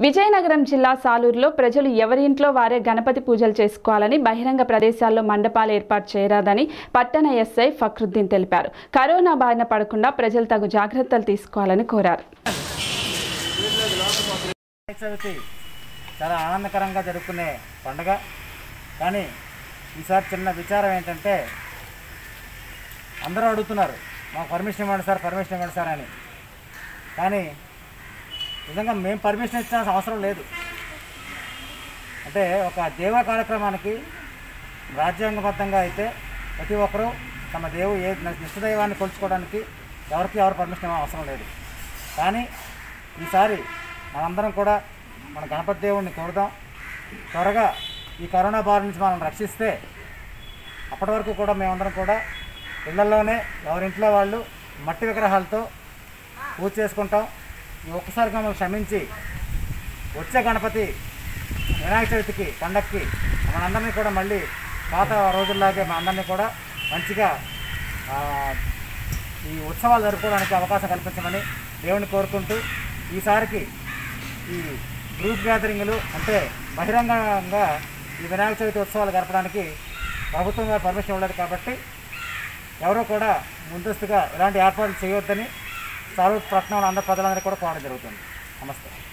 విజయనగరం జిల్లా సాలూరులో ప్రజలు ఎవరి ఇంట్లో వారే గణపతి పూజలు చేసుకోవాలని బహిరంగ ప్రదేశాల్లో మండపాలు ఏర్పాటు చేయరాదని పట్టణ ఎస్ఐ ఫక్రుద్దీన్ తెలిపారు కరోనా బారిన పడకుండా ప్రజలు తగు జాగ్రత్తలు తీసుకోవాలని కోరారు వినాయక చవితి చాలా ఆనందకరంగా జరుపుకునే పండుగ కానీ ఈసారి చిన్న విచారం ఏంటంటే అందరూ అడుగుతున్నారు మాకు పర్మిషన్ ఇవ్వండి సార్ పర్మిషన్ ఇవ్వండి సార్ అని కానీ నిజంగా మేము పర్మిషన్ ఇచ్చాల్సిన అవసరం లేదు అంటే ఒక దేవ కార్యక్రమానికి రాజ్యాంగబద్ధంగా అయితే ప్రతి ఒక్కరూ తమ దేవు ఏ నిష్టదైవాన్ని కొలుచుకోవడానికి ఎవరికి ఎవరు పర్మిషన్ ఇవ్వడం అవసరం లేదు కానీ ఈసారి మనందరం కూడా మన గణపతి దేవుడిని కోరుదాం త్వరగా ఈ కరోనా బారి నుంచి మనం రక్షిస్తే అప్పటి వరకు కూడా మేమందరం కూడా ఇళ్లలోనే ఎవరింట్లో వాళ్ళు మట్టి విగ్రహాలతో పూజ చేసుకుంటాం ఈ ఒక్కసారిగా మమ్మల్ని క్షమించి వచ్చే గణపతి వినాయక చవితికి పండక్కి మనందరినీ కూడా మళ్ళీ పాత రోజుల్లాగే మా అందరినీ కూడా మంచిగా ఆ, ఈ ఉత్సవాలు జరుపుకోవడానికి అవకాశం కల్పించమని దేవుని కోరుకుంటూ ఈసారికి ఈ గ్రూప్ గ్యాదరింగ్లు అంటే బహిరంగంగా ఈ వినాయక చవితి ఉత్సవాలు జరపడానికి ప్రభుత్వం గారు పర్మిషన్ ఇవ్వలేదు కాబట్టి ఎవరూ కూడా ముందస్తుగా ఎలాంటి ఏర్పాట్లు చేయొద్దని సారూర్ పట్టణంలో అందరి ప్రజలందరికీ కూడా కోరడం జరుగుతుంది నమస్తే